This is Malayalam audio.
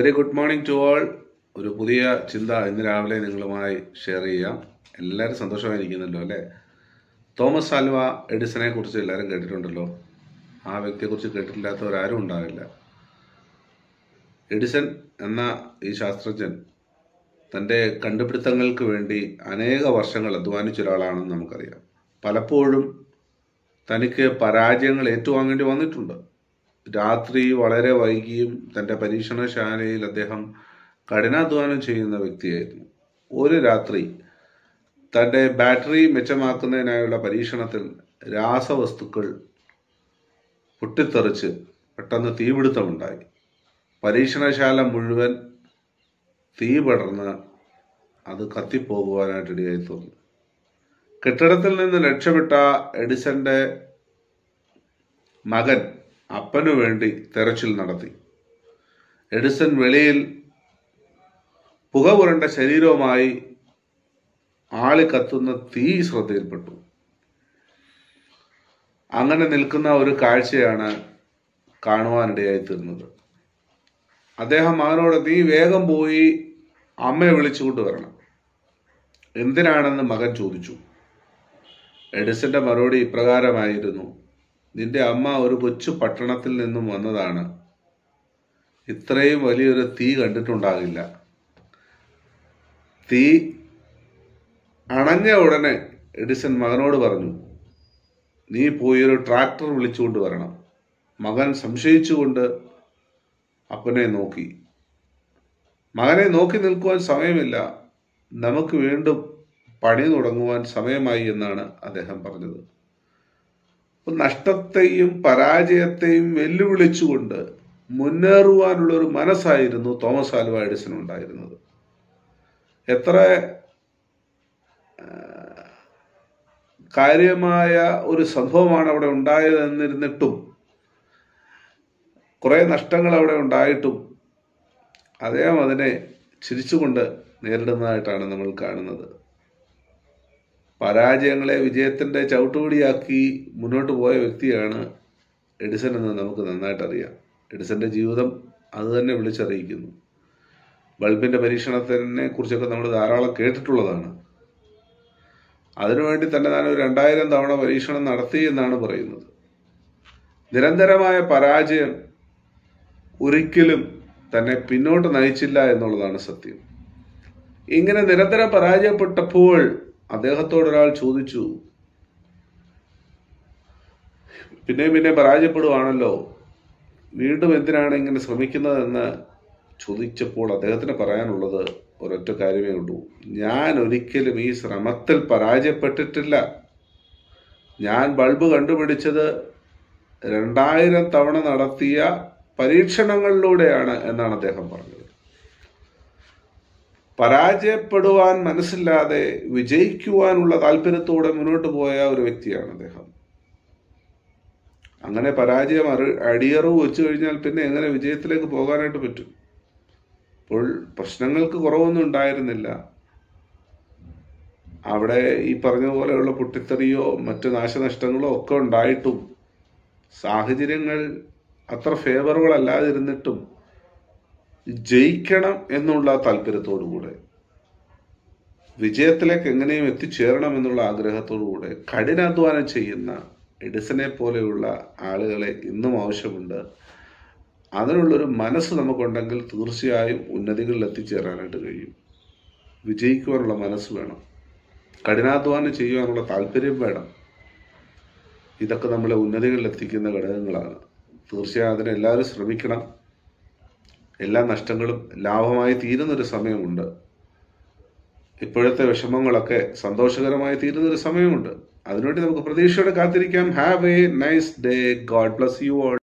very good morning to all ഒരു പുതിയ ചിന്ത ഇന്ന് രാവിലെ നിങ്ങളുമായി ഷെയർ ചെയ്യാം എല്ലാവരും സന്തോഷമായിരിക്കുന്നല്ലോ അല്ലേ തോമസ് ആൽവ എഡിസനെ കുറിച്ച് എല്ലാവരും കേട്ടിട്ടുണ്ടല്ലോ ആ വ്യക്തിയെക്കുറിച്ച് കേട്ടിട്ടില്ലാത്തവരാരും ഉണ്ടാവില്ല എഡിസൺ എന്ന ഈ ശാസ്ത്രജ്ഞൻ തൻ്റെ കണ്ടുപിടുത്തങ്ങൾക്ക് വേണ്ടി അനേക വർഷങ്ങൾ അധ്വാനിച്ച ഒരാളാണെന്ന് നമുക്കറിയാം പലപ്പോഴും തനിക്ക് പരാജയങ്ങൾ ഏറ്റുവാങ്ങേണ്ടി വന്നിട്ടുണ്ട് രാത്രി വളരെ വൈകിയും തൻ്റെ പരീക്ഷണശാലയിൽ അദ്ദേഹം കഠിനാധ്വാനം ചെയ്യുന്ന വ്യക്തിയായിരുന്നു ഒരു രാത്രി തൻ്റെ ബാറ്ററി മെച്ചമാക്കുന്നതിനായുള്ള പരീക്ഷണത്തിൽ രാസവസ്തുക്കൾ പൊട്ടിത്തെറിച്ച് പെട്ടെന്ന് തീപിടുത്തമുണ്ടായി പരീക്ഷണശാല മുഴുവൻ തീ പടർന്ന് അത് കത്തിപ്പോകുവാനായിട്ട് ഇടയായി തോന്നി കെട്ടിടത്തിൽ നിന്ന് രക്ഷപ്പെട്ട എഡിസന്റെ മകൻ അപ്പനു വേണ്ടി തെരച്ചിൽ നടത്തി എഡിസൺ വെളിയിൽ പുക പുരണ്ട ശരീരവുമായി ആളി കത്തുന്ന തീ ശ്രദ്ധയിൽപ്പെട്ടു അങ്ങനെ നിൽക്കുന്ന ഒരു കാഴ്ചയാണ് കാണുവാനിടയായി തീർന്നത് അദ്ദേഹം മകനോട് നീ വേഗം പോയി അമ്മയെ വിളിച്ചുകൊണ്ട് വരണം എന്തിനാണെന്ന് മകൻ ചോദിച്ചു എഡിസന്റെ മറുപടി ഇപ്രകാരമായിരുന്നു നിന്റെ അമ്മ ഒരു കൊച്ചു പട്ടണത്തിൽ നിന്നും വന്നതാണ് ഇത്രയും വലിയൊരു തീ കണ്ടിട്ടുണ്ടാകില്ല തീ അണഞ്ഞ ഉടനെ എഡിസൺ മകനോട് പറഞ്ഞു നീ പോയി ഒരു ട്രാക്ടർ വിളിച്ചുകൊണ്ട് വരണം മകൻ സംശയിച്ചുകൊണ്ട് അപ്പനെ നോക്കി മകനെ നോക്കി നിൽക്കുവാൻ സമയമില്ല നമുക്ക് വീണ്ടും പണി തുടങ്ങുവാൻ സമയമായി എന്നാണ് അദ്ദേഹം പറഞ്ഞത് അപ്പോൾ നഷ്ടത്തെയും പരാജയത്തെയും വെല്ലുവിളിച്ചുകൊണ്ട് മുന്നേറുവാനുള്ള ഒരു മനസ്സായിരുന്നു തോമസ് ആൽവ എഡിസൺ ഉണ്ടായിരുന്നത് എത്ര ആ, കാര്യമായ ഒരു സംഭവമാണ് അവിടെ ഉണ്ടായതെന്നിരുന്നിട്ടും കുറെ നഷ്ടങ്ങൾ അവിടെ ഉണ്ടായിട്ടും അദ്ദേഹം അതിനെ ചിരിച്ചുകൊണ്ട് നേരിടുന്നതായിട്ടാണ് നമ്മൾ കാണുന്നത് പരാജയങ്ങളെ വിജയത്തിന്റെ ചവിട്ടുപടിയാക്കി മുന്നോട്ട് പോയ വ്യക്തിയാണ് എഡിസൺ എന്ന് നമുക്ക് നന്നായിട്ട് അറിയാം എഡിസന്റെ ജീവിതം അത് തന്നെ വിളിച്ചറിയിക്കുന്നു ബൾബിന്റെ പരീക്ഷണത്തിനെ കുറിച്ചൊക്കെ നമ്മൾ ധാരാളം കേട്ടിട്ടുള്ളതാണ് അതിനുവേണ്ടി തന്നെ താൻ ഒരു രണ്ടായിരം തവണ പരീക്ഷണം നടത്തി എന്നാണ് പറയുന്നത് നിരന്തരമായ പരാജയം ഒരിക്കലും തന്നെ പിന്നോട്ട് നയിച്ചില്ല എന്നുള്ളതാണ് സത്യം ഇങ്ങനെ നിരന്തരം പരാജയപ്പെട്ടപ്പോൾ അദ്ദേഹത്തോട് ഒരാൾ ചോദിച്ചു പിന്നെ പിന്നെ പരാജയപ്പെടുവാണല്ലോ വീണ്ടും എന്തിനാണ് ഇങ്ങനെ ശ്രമിക്കുന്നതെന്ന് ചോദിച്ചപ്പോൾ അദ്ദേഹത്തിന് പറയാനുള്ളത് ഒരൊറ്റ കാര്യമേ ഉള്ളൂ ഞാൻ ഒരിക്കലും ഈ ശ്രമത്തിൽ പരാജയപ്പെട്ടിട്ടില്ല ഞാൻ ബൾബ് കണ്ടുപിടിച്ചത് രണ്ടായിരം തവണ നടത്തിയ പരീക്ഷണങ്ങളിലൂടെയാണ് എന്നാണ് അദ്ദേഹം പറഞ്ഞത് പരാജയപ്പെടുവാൻ മനസ്സില്ലാതെ വിജയിക്കുവാനുള്ള താല്പര്യത്തോടെ മുന്നോട്ട് പോയ ഒരു വ്യക്തിയാണ് അദ്ദേഹം അങ്ങനെ പരാജയം അറി അടിയറവ് വെച്ചു കഴിഞ്ഞാൽ പിന്നെ എങ്ങനെ വിജയത്തിലേക്ക് പോകാനായിട്ട് പറ്റും അപ്പോൾ പ്രശ്നങ്ങൾക്ക് കുറവൊന്നും ഉണ്ടായിരുന്നില്ല അവിടെ ഈ പറഞ്ഞതുപോലെയുള്ള പൊട്ടിത്തെറിയോ മറ്റു നാശനഷ്ടങ്ങളോ ഒക്കെ ഉണ്ടായിട്ടും സാഹചര്യങ്ങൾ അത്ര ഫേവറബിൾ അല്ലാതിരുന്നിട്ടും ജയിക്കണം എന്നുള്ള താല്പര്യത്തോടു കൂടെ വിജയത്തിലേക്ക് എങ്ങനെയും എത്തിച്ചേരണം എന്നുള്ള ആഗ്രഹത്തോടു കൂടെ കഠിനാധ്വാനം ചെയ്യുന്ന എഡിസനെ പോലെയുള്ള ആളുകളെ ഇന്നും ആവശ്യമുണ്ട് അതിനുള്ളൊരു മനസ്സ് നമുക്കുണ്ടെങ്കിൽ തീർച്ചയായും ഉന്നതികളിൽ എത്തിച്ചേരാനായിട്ട് കഴിയും വിജയിക്കുവാനുള്ള മനസ്സ് വേണം കഠിനാധ്വാനം ചെയ്യുവാനുള്ള താല്പര്യം വേണം ഇതൊക്കെ നമ്മളെ ഉന്നതികളിൽ എത്തിക്കുന്ന ഘടകങ്ങളാണ് തീർച്ചയായും അതിന് എല്ലാവരും ശ്രമിക്കണം എല്ലാ നഷ്ടങ്ങളും ലാഭമായി തീരുന്നൊരു സമയമുണ്ട് ഇപ്പോഴത്തെ വിഷമങ്ങളൊക്കെ സന്തോഷകരമായി തീരുന്നൊരു സമയമുണ്ട് അതിനുവേണ്ടി നമുക്ക് പ്രതീക്ഷയോടെ കാത്തിരിക്കാം have a nice day God bless you all